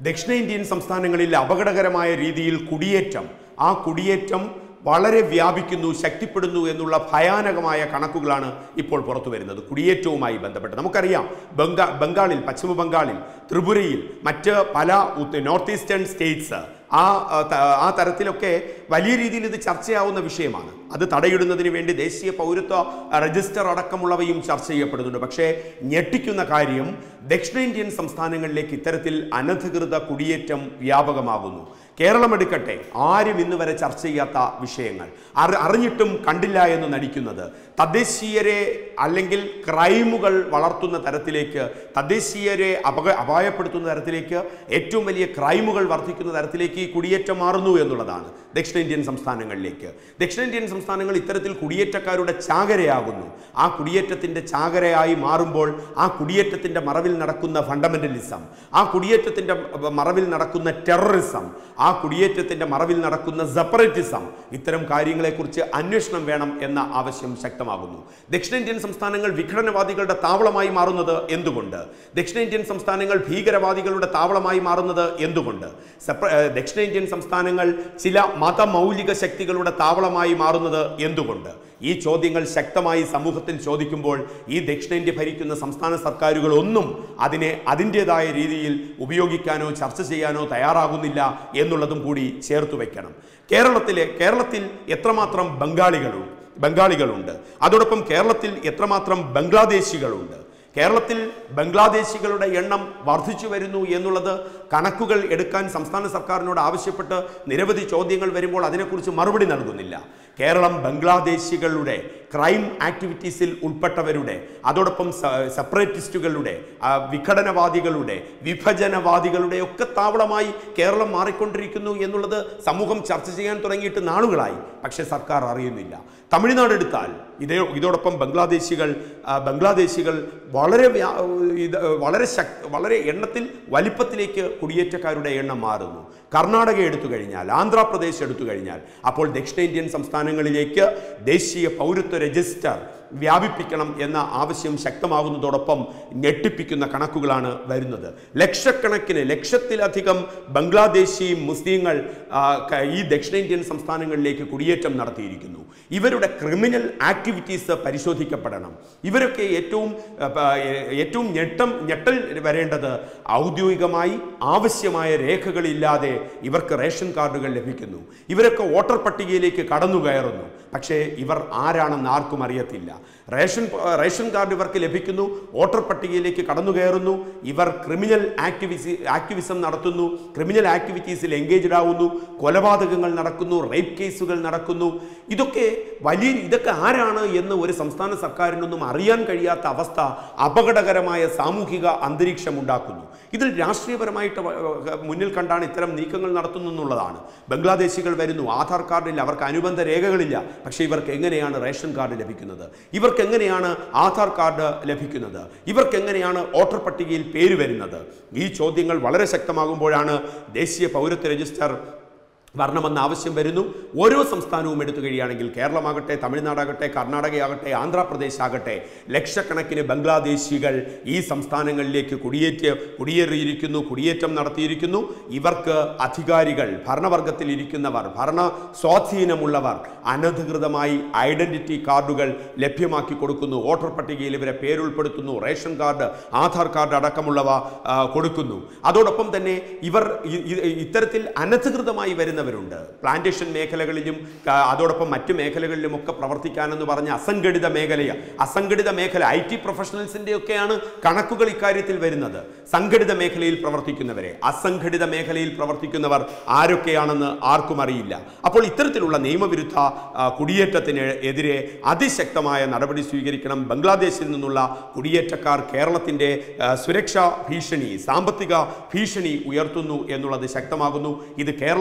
ദക്ഷിണേന്ത്യൻ സംസ്ഥാനങ്ങളിൽ അപകടകരമായ രീതിയിൽ കുടിയേറ്റം ആ കുടിയേറ്റം വളരെ വ്യാപിക്കുന്നു ശക്തിപ്പെടുന്നു എന്നുള്ള ഭയാനകമായ കണക്കുകളാണ് ഇപ്പോൾ പുറത്തു വരുന്നത് കുടിയേറ്റവുമായി ബന്ധപ്പെട്ട് നമുക്കറിയാം ബംഗാ ബംഗാളിൽ പശ്ചിമ ബംഗാളിൽ ത്രിപുരയിൽ മറ്റ് പല ഉത്ത- നോർത്ത് ഈസ്റ്റേൺ സ്റ്റേറ്റ്സ് ആ ആ, ത- ആ തരത്തിലൊക്കെ വലിയ രീതിയിൽ ഇത് ചർച്ചയാവുന്ന വിഷയമാണ് അത് തടയിടുന്നതിന് വേണ്ടി ദേശീയ പൗരത്വ രജിസ്റ്റർ അടക്കമുള്ളവയും ചർച്ച ചെയ്യപ്പെടുന്നുണ്ട് പക്ഷേ ഞെട്ടിക്കുന്ന കാര്യം ദക്ഷിണേന്ത്യൻ സംസ്ഥാനങ്ങളിലേക്ക് ഇത്തരത്തിൽ അനധികൃത കുടിയേറ്റം വ്യാപകമാകുന്നു കേരളം എടുക്കട്ടെ ആരും ഇന്ന് വരെ ചർച്ച ചെയ്യാത്ത വിഷയങ്ങൾ അറി- അറിഞ്ഞിട്ടും കണ്ടില്ല എന്ന് നടിക്കുന്നത് തദ്ദേശീയരെ അല്ലെങ്കിൽ ക്രൈമുകൾ വളർത്തുന്ന തരത്തിലേക്ക് തദ്ദേശീയരെ അപക അപായപ്പെടുത്തുന്ന തരത്തിലേക്ക് ഏറ്റവും വലിയ ക്രൈമുകൾ വർദ്ധിക്കുന്ന തരത്തിലേക്ക് ഈ കുടിയേറ്റം മാറുന്നു എന്നുള്ളതാണ് ദക്ഷിണേന്ത്യൻ സംസ്ഥാനങ്ങളിലേക്ക് ദക്ഷിണേന്ത്യൻ സംസ്ഥാനങ്ങൾ ഇത്തരത്തിൽ കുടിയേറ്റക്കാരുടെ ചാകരയാകുന്നു ആ കുടിയേറ്റത്തിൻ്റെ ചാകരയായി മാറുമ്പോൾ ആ കുടിയേറ്റത്തിൻ്റെ മറവിൽ നടക്കുന്ന ഫണ്ടമെന്റലിസം ആ കുടിയേറ്റത്തിൻ്റെ മറവിൽ നടക്കുന്ന ടെററിസം ആ കുടിയേറ്റത്തിൻ്റെ മറവിൽ നടക്കുന്ന സെപ്പറേറ്റിസം ഇത്തരം കാര്യങ്ങളെക്കുറിച്ച് അന്വേഷണം വേണം എന്ന ആവശ്യം ശക്തമാകുന്നു ദക്ഷിണേന്ത്യൻ സംസ്ഥാനങ്ങൾ വിഘടനവാദികളുടെ താവളമായി മാറുന്നത് എന്തുകൊണ്ട് ദക്ഷിണേന്ത്യൻ സംസ്ഥാനങ്ങൾ ഭീകരവാദികളുടെ താവളമായി മാറുന്നത് എന്തുകൊണ്ട് സെപ്പ- ഏഹ് ദക്ഷിണേന്ത്യൻ സംസ്ഥാനങ്ങൾ ചില മതമൗലിക ശക്തികളുടെ താവളമായി മാറുന്നത് എന്തുകൊണ്ട് ഈ ചോദ്യങ്ങൾ ശക്തമായി സമൂഹത്തിൽ ചോദിക്കുമ്പോൾ ഈ ദക്ഷിണേന്ത്യ ഭരിക്കുന്ന സംസ്ഥാന സർക്കാരുകൾ ഒന്നും അതിനെ അതിൻ്റെതായ രീതിയിൽ ഉപയോഗിക്കാനോ ചർച്ച ചെയ്യാനോ തയ്യാറാകുന്നില്ല എന്നുള്ളതും കൂടി ചേർത്ത് വയ്ക്കണം കേരളത്തിലെ കേരളത്തിൽ എത്രമാത്രം ബംഗാളികളുണ്ട് ബംഗാളികളുണ്ട് അതോടൊപ്പം കേരളത്തിൽ എത്രമാത്രം ബംഗ്ലാദേശികളുണ്ട് കേരളത്തിൽ ബംഗ്ലാദേശികളുടെ എണ്ണം വർദ്ധിച്ചു വരുന്നു എന്നുള്ളത് കണക്കുകൾ എടുക്കാൻ സംസ്ഥാന സർക്കാരിനോട് ആവശ്യപ്പെട്ട് നിരവധി ചോദ്യങ്ങൾ വരുമ്പോൾ അതിനെക്കുറിച്ച് മറുപടി നൽകുന്നില്ല കേരളം ബംഗ്ലാദേശികളുടെ ക്രൈം ആക്ടിവിറ്റീസിൽ ഉൾപ്പെട്ടവരുടെ അതോടൊപ്പം സ- സെപ്പറേറ്റിസ്റ്റുകളുടെ ആ, വിഘടനവാദികളുടെ വിഭജനവാദികളുടെ ഒക്കെ താവളമായി കേരളം മാറിക്കൊണ്ടിരിക്കുന്നു എന്നുള്ളത് സമൂഹം ചർച്ച ചെയ്യാൻ തുടങ്ങിയിട്ട് നാളുകളായി പക്ഷേ സർക്കാർ അറിയുന്നില്ല തമിഴ്നാട് എടുത്താൽ ഇതേ ഇതോടൊപ്പം ബംഗ്ലാദേശികൾ ആ, ബംഗ്ലാദേശികൾ വളരെ വ്യാ- ഇത് വളരെ ശക് വളരെ എണ്ണത്തിൽ വലിപ്പത്തിലേക്ക് കുടിയേറ്റക്കാരുടെ എണ്ണം മാറുന്നു കർണാടക എടുത്തു കഴിഞ്ഞാൽ ആന്ധ്രാപ്രദേശ് എടുത്തു കഴിഞ്ഞാൽ അപ്പോൾ ദക്ഷിണേന്ത്യൻ സംസ്ഥാനങ്ങളിലേക്ക് ദേശീയ പൗരത്വ രജിസ്റ്റർ വ്യാപിപ്പിക്കണം എന്ന ആവശ്യം ശക്തമാകുന്നതോടൊപ്പം ഞെട്ടിപ്പിക്കുന്ന കണക്കുകളാണ് വരുന്നത് ലക്ഷക്കണക്കിന് ലക്ഷത്തിലധികം ബംഗ്ലാദേശി മുസ്ലിങ്ങൾ ആ, ക- ഈ ദക്ഷിണേന്ത്യൻ സംസ്ഥാനങ്ങളിലേക്ക് കുടിയേറ്റം നടത്തിയിരിക്കുന്നു ഇവരുടെ ക്രിമിനൽ ആക്ടിവിറ്റീസ് പരിശോധിക്കപ്പെടണം ഇവരൊക്കെ ഏറ്റവും ആ, പ- ഏ- ഏറ്റവും ഞെട്ടം ഞെട്ടൽ വരേണ്ടത് ഔദ്യോഗികമായി ആവശ്യമായ രേഖകളില്ലാതെ ഇവർക്ക് റേഷൻ കാർഡുകൾ ലഭിക്കുന്നു ഇവരൊക്കെ വോട്ടർ പട്ടികയിലേക്ക് കടന്നു കയറുന്നു പക്ഷേ ഇവർ ആരാണെന്ന് ആർക്കും അറിയത്തില്ല റേഷൻ റേഷൻ കാർഡ് ഇവർക്ക് ലഭിക്കുന്നു വോട്ടർ പട്ടികയിലേക്ക് കടന്നു കയറുന്നു ഇവർ ക്രിമിനൽ ആക്ടിവിസി ആക്ടിവിസം നടത്തുന്നു ക്രിമിനൽ ആക്ടിവിറ്റീസിൽ എൻഗേജ്ഡ് ആവുന്നു കൊലപാതകങ്ങൾ നടക്കുന്നു റേപ്പ് കേസുകൾ നടക്കുന്നു ഇതൊക്കെ വലിയ ഇതൊക്കെ ആരാണ് എന്ന് ഒരു സംസ്ഥാന സർക്കാരിനൊന്നും അറിയാൻ കഴിയാത്ത അവസ്ഥ അപകടകരമായ സാമൂഹിക അന്തരീക്ഷം ഉണ്ടാക്കുന്നു ഇതിൽ രാഷ്ട്രീയപരമായിട്ട് വ- വ- മുന്നിൽ കണ്ടാണ് ഇത്തരം നീക്കങ്ങൾ നടത്തുന്നു എന്നുള്ളതാണ് ബംഗ്ലാദേശികൾ വരുന്നു ആധാർ കാർഡില്ല അവർക്ക് അനുബന്ധ രേഖകളില്ല പക്ഷേ ഇവർക്ക് എങ്ങനെയാണ് റേഷൻ കാർഡ് ലഭിക്കുന്നത് ഇവർക്ക് എങ്ങനെയാണ് ആധാർ കാർഡ് ലഭിക്കുന്നത് ഇവർക്ക് എങ്ങനെയാണ് വോട്ടർ പട്ടികയിൽ പേര് വരുന്നത് ഈ ചോദ്യങ്ങൾ വളരെ ശക്തമാകുമ്പോഴാണ് ദേശീയ പൗരത്വ രജിസ്റ്റർ വരണമെന്ന ആവശ്യം വരുന്നു ഓരോ സംസ്ഥാനവും എടുത്തു കഴിയുകയാണെങ്കിൽ കേരളമാകട്ടെ തമിഴ്നാടാകട്ടെ കർണാടകയാകട്ടെ ആന്ധ്രാപ്രദേശ് ആകട്ടെ ലക്ഷക്കണക്കിന് ബംഗ്ലാദേശികൾ ഈ സംസ്ഥാനങ്ങളിലേക്ക് കുടിയേറ്റ് കുടിയേറിയിരിക്കുന്നു കുടിയേറ്റം നടത്തിയിരിക്കുന്നു ഇവർക്ക് അധികാരികൾ ഭരണവർഗത്തിൽ ഇരിക്കുന്നവർ ഭരണ സ്വാധീനമുള്ളവർ അനധികൃതമായി ഐഡന്റിറ്റി കാർഡുകൾ ലഭ്യമാക്കി കൊടുക്കുന്നു വോട്ടർ പട്ടികയിൽ ഇവരെ പേരുൾപ്പെടുത്തുന്നു റേഷൻ കാർഡ് ആധാർ കാർഡ് അടക്കമുള്ളവ ആ, കൊടുക്കുന്നു അതോടൊപ്പം തന്നെ ഇവർ ഇ- ഇ- ഇത്തരത്തിൽ അനധികൃതമായി വരുന്നവരുണ്ട് പ്ലാന്റേഷൻ മേഖലകളിലും ആ, അതോടൊപ്പം മറ്റു മേഖലകളിലും ഒക്കെ പ്രവർത്തിക്കാനെന്ന് പറഞ്ഞ അസംഘടിത മേഖലയ അസംഘടിത മേഖല ഐ ടി പ്രൊഫഷണൽസിന്റെ ഒക്കെയാണ് കണക്കുകൾ ഇക്കാര്യത്തിൽ വരുന്നത് സംഘടിത മേഖലയിൽ പ്രവർത്തിക്കുന്നവരെ അസംഘടിത മേഖലയിൽ പ്രവർത്തിക്കുന്നവർ ആരൊക്കെയാണെന്ന് ആർക്കും അറിയില്ല അപ്പോൾ ഇത്തരത്തിലുള്ള നിയമവിരുദ്ധ ആ, കുടിയേറ്റത്തിന് എതിരെ അതിശക്തമായ നടപടി സ്വീകരിക്കണം ബംഗ്ലാദേശിൽ നിന്നുള്ള കുടിയേറ്റക്കാർ കേരളത്തിന്റെ ആ, സുരക്ഷാ ഭീഷണി സാമ്പത്തിക ഭീഷണി ഉയർത്തുന്നു എന്നുള്ളത് ശക്തമാകുന്നു ഇത് കേരളത്തിന്റെ മാത്രം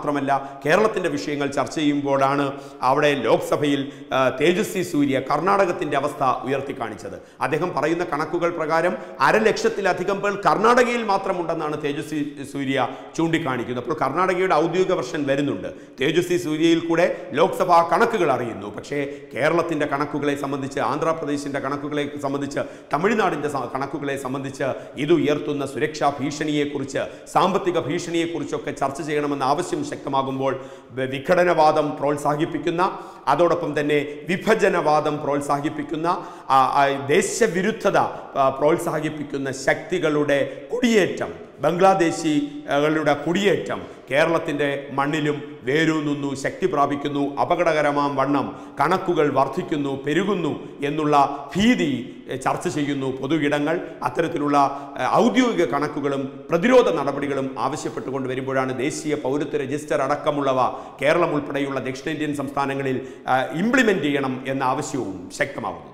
മാത്രമല്ല കേരളത്തിൻ്റെ വിഷയങ്ങൾ ചർച്ച ചെയ്യുമ്പോഴാണ് അവിടെ ലോക്സഭയിൽ ആ, തേജസ്വി സൂര്യ കർണാടകത്തിൻ്റെ അവസ്ഥ ഉയർത്തി കാണിച്ചത് അദ്ദേഹം പറയുന്ന കണക്കുകൾ പ്രകാരം അരലക്ഷത്തിലധികം പേർ കർണാടകയിൽ മാത്രമുണ്ടെന്നാണ് തേജസ്വി സൂര്യ ചൂണ്ടിക്കാണിക്കുന്നത് അപ്പോൾ കർണാടകയുടെ ഔദ്യോഗിക വെർഷൻ വരുന്നുണ്ട് തേജസ്വി സൂര്യയിൽ കൂടെ ലോക്സഭാ കണക്കുകൾ അറിയുന്നു പക്ഷേ കേരളത്തിൻ്റെ കണക്കുകളെ സംബന്ധിച്ച് ആന്ധ്രാപ്രദേശിൻ്റെ കണക്കുകളെ സംബന്ധിച്ച് തമിഴ്നാടിൻ്റെ സ- കണക്കുകളെ സംബന്ധിച്ച് ഇത് ഉയർത്തുന്ന സുരക്ഷാ ഭീഷണിയെക്കുറിച്ച് സാമ്പത്തിക ഭീഷണിയെക്കുറിച്ചൊക്കെ ചർച്ച ചെയ്യണമെന്ന ആവശ്യം ശക്തമാകുമ്പോൾ വ- വിഘടനവാദം പ്രോത്സാഹിപ്പിക്കുന്ന അതോടൊപ്പം തന്നെ വിഭജനവാദം പ്രോത്സാഹിപ്പിക്കുന്ന ആ, ആ, ദേശവിരുദ്ധത ആ, പ്രോത്സാഹിപ്പിക്കുന്ന ശക്തികളുടെ കുടിയേറ്റം ബംഗ്ലാദേശികളുടെ കുടിയേറ്റം കേരളത്തിൻ്റെ മണ്ണിലും വേരൂന്നുന്നു ശക്തി പ്രാപിക്കുന്നു അപകടകരമാം വണ്ണം കണക്കുകൾ വർദ്ധിക്കുന്നു പെരുകുന്നു എന്നുള്ള ഭീതി എ, ചർച്ച ചെയ്യുന്നു പൊതുയിടങ്ങൾ അത്തരത്തിലുള്ള എ, ഔദ്യോഗിക കണക്കുകളും പ്രതിരോധ നടപടികളും ആവശ്യപ്പെട്ടുകൊണ്ട് വരുമ്പോഴാണ് ദേശീയ പൗരത്വ രജിസ്റ്റർ അടക്കമുള്ളവ കേരളം ഉൾപ്പെടെയുള്ള ദക്ഷിണേന്ത്യൻ സംസ്ഥാനങ്ങളിൽ ഇംപ്ലിമെൻ്റ് ചെയ്യണം എന്ന ആവശ്യവും ശക്തമാകുന്നു